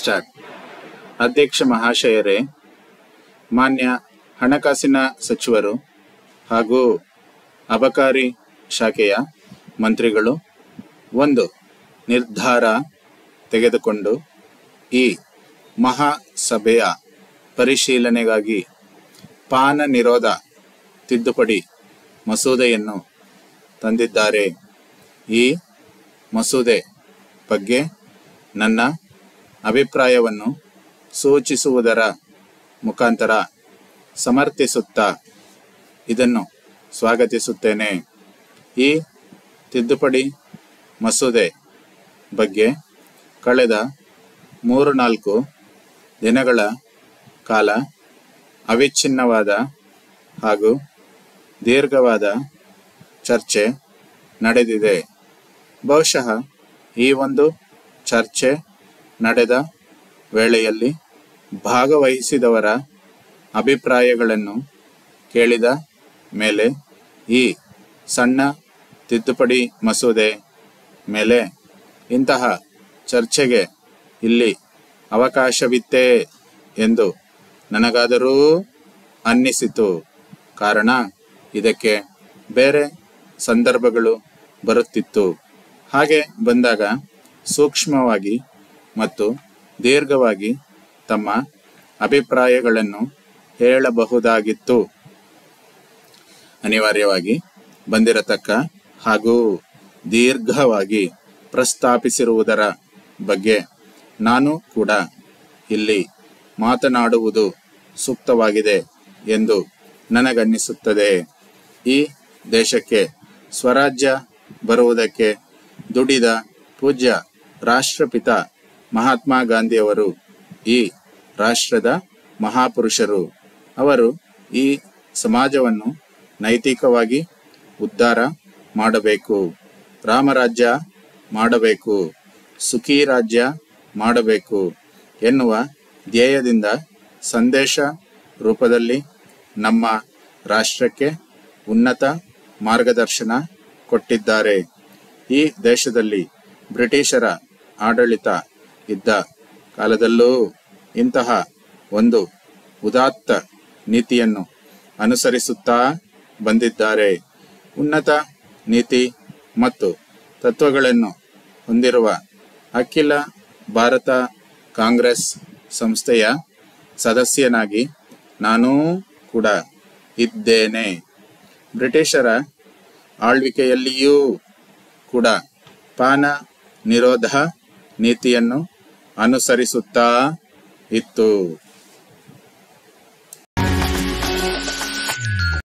start ಅಧ್ಯಕ್ಷ ಮಹಾಶಯರೇ ಮಾನ್ಯ ಹಣಕಾಸಿನ ಸಚಿವರು ಹಾಗೂ ಅಬಕಾರಿ ಶಾಖೆಯ ಮಂತ್ರಿಗಳು ಒಂದು ನಿರ್ಧಾರ ತೆಗೆದುಕೊಂಡು ಈ ಮಹಾಸಭೆಯ ಪರಿಶೀಲನೆಗಾಗಿ ಪಾನ ನಿರೋಧ ತಿದ್ದುಪಡಿ ಮಸೂದೆಯನ್ನು ತಂದಿದ್ದಾರೆ ಈ ಮಸೂದೆ ಬಗ್ಗೆ ನನ್ನ ಅಭಿಪ್ರಾಯವನ್ನು ಸೂಚಿಸುವುದರ ಮುಖಾಂತರ ಸಮರ್ಥಿಸುತ್ತಾ ಇದನ್ನು ಸ್ವಾಗತಿಸುತ್ತೇನೆ ಈ ತಿದ್ದುಪಡಿ ಮಸೂದೆ ಬಗ್ಗೆ ಕಳೆದ ಮೂರು ನಾಲ್ಕು ದಿನಗಳ ಕಾಲ ಅವಿಚ್ಛಿನ್ನವಾದ ಹಾಗೂ ದೀರ್ಘವಾದ ಚರ್ಚೆ ನಡೆದಿದೆ ಬಹುಶಃ ಈ ಒಂದು ಚರ್ಚೆ ನಡೆದ ವೇಳೆಯಲ್ಲಿ ಭಾಗವಹಿಸಿದವರ ಅಭಿಪ್ರಾಯಗಳನ್ನು ಕೇಳಿದ ಮೇಲೆ ಈ ಸಣ್ಣ ತಿದ್ದುಪಡಿ ಮಸೂದೆ ಮೇಲೆ ಇಂತಹ ಚರ್ಚೆಗೆ ಇಲ್ಲಿ ಅವಕಾಶವಿತ್ತೇ ಎಂದು ನನಗಾದರೂ ಅನ್ನಿಸಿತು ಕಾರಣ ಇದಕ್ಕೆ ಬೇರೆ ಸಂದರ್ಭಗಳು ಬರುತ್ತಿತ್ತು ಹಾಗೆ ಬಂದಾಗ ಸೂಕ್ಷ್ಮವಾಗಿ ಮತ್ತು ದೀರ್ಘವಾಗಿ ತಮ್ಮ ಅಭಿಪ್ರಾಯಗಳನ್ನು ಹೇಳಬಹುದಾಗಿತ್ತು ಅನಿವಾರ್ಯವಾಗಿ ಬಂದಿರತಕ್ಕ ಹಾಗೂ ದೀರ್ಘವಾಗಿ ಪ್ರಸ್ತಾಪಿಸಿರುವುದರ ಬಗ್ಗೆ ನಾನು ಕೂಡ ಇಲ್ಲಿ ಮಾತನಾಡುವುದು ಸೂಕ್ತವಾಗಿದೆ ಎಂದು ನನಗನ್ನಿಸುತ್ತದೆ ಈ ದೇಶಕ್ಕೆ ಸ್ವರಾಜ್ಯ ಬರುವುದಕ್ಕೆ ದುಡಿದ ಪೂಜ್ಯ ರಾಷ್ಟ್ರಪಿತ ಮಹಾತ್ಮ ಗಾಂಧಿಯವರು ಈ ರಾಷ್ಟ್ರದ ಮಹಾಪುರುಷರು ಅವರು ಈ ಸಮಾಜವನ್ನು ನೈತಿಕವಾಗಿ ಉದ್ಧಾರ ಮಾಡಬೇಕು ರಾಮರಾಜ್ಯ ಮಾಡಬೇಕು ಸುಖಿ ರಾಜ್ಯ ಮಾಡಬೇಕು ಎನ್ನುವ ಧ್ಯೇಯದಿಂದ ಸಂದೇಶ ರೂಪದಲ್ಲಿ ನಮ್ಮ ರಾಷ್ಟ್ರಕ್ಕೆ ಉನ್ನತ ಮಾರ್ಗದರ್ಶನ ಕೊಟ್ಟಿದ್ದಾರೆ ಈ ದೇಶದಲ್ಲಿ ಬ್ರಿಟಿಷರ ಆಡಳಿತ ಇದ್ದ ಕಾಲದಲ್ಲೂ ಇಂತಹ ಒಂದು ಉದಾತ್ತ ನೀತಿಯನ್ನು ಅನುಸರಿಸುತ್ತಾ ಬಂದಿದ್ದಾರೆ ಉನ್ನತ ನೀತಿ ಮತ್ತು ತತ್ವಗಳನ್ನು ಹೊಂದಿರುವ ಅಖಿಲ ಭಾರತ ಕಾಂಗ್ರೆಸ್ ಸಂಸ್ಥೆಯ ಸದಸ್ಯನಾಗಿ ನಾನೂ ಕೂಡ ಇದ್ದೇನೆ ಬ್ರಿಟಿಷರ ಆಳ್ವಿಕೆಯಲ್ಲಿಯೂ ಕೂಡ ಪಾನ ನಿರೋಧ ನೀತಿಯನ್ನು ಅನುಸರಿಸುತ್ತಾ ಇತ್ತು